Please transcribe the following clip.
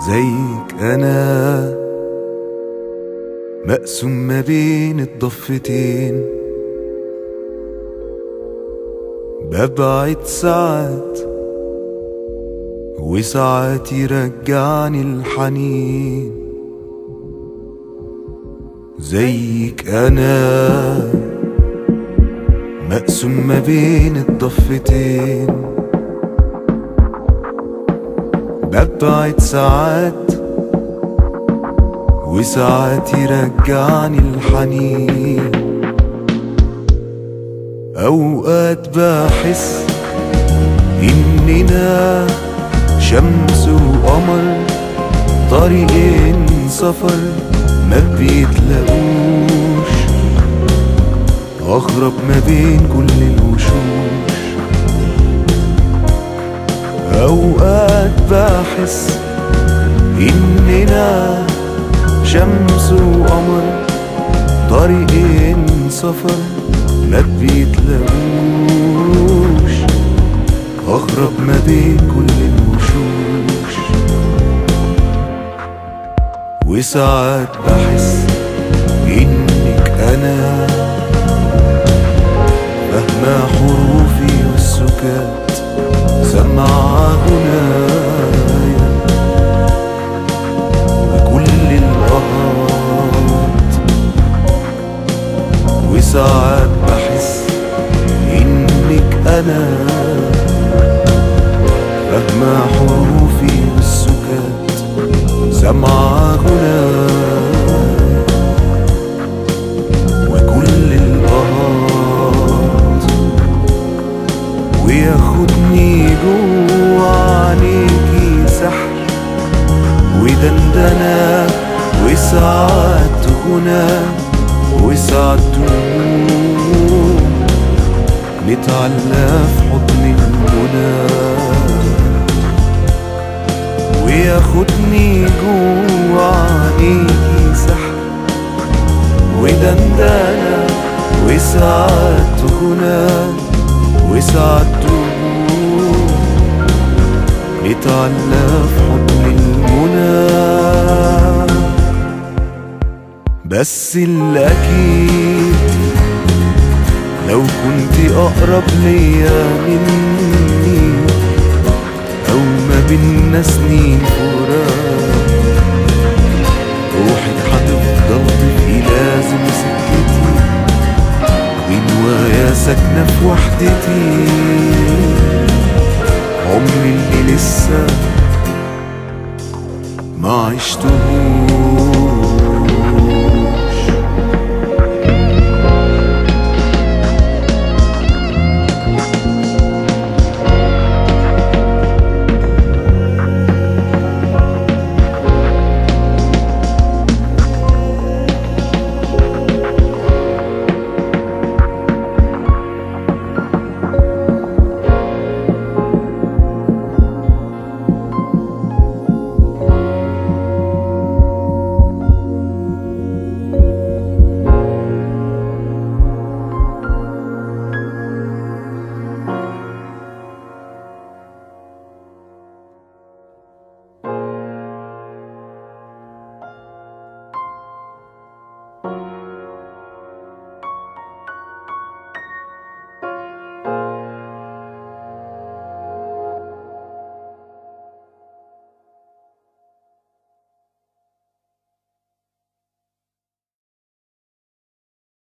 زيك انا مقسوم ما بين الضفتين ببعد ساعات وساعات يرجعني الحنين زيك انا مقسوم ما بين الضفتين ببعد ساعات وساعات يرجعني الحنين أوقات بحس إننا شمس وقمر طريقين سفر ما بيتلاقوش أغرب ما بين كل الوشوش أوقات بحس إننا شمس وقمر طريقين سفر ما بيتلاقوش أغرب ما بين كل الوشوش وساعات بحس إنك أنا فاهمة حروفي والسكات سمع غنايا بكل القهات وساعات بحس إنك أنا فاهمة حروفي والسكات سمع غنايا وكل القهات وياخدني جوا عينيكي سحر ودندنة وساعات غنى وساعات دموع نتعلى في حضن المنى وياخدني جوا عينيكي سحر ودندنة وساعات غنى وساعات دموع نتعلى في حضن المنى بس الأكيد لو كنت أقرب ليا مني أو ما بينا سنين فراق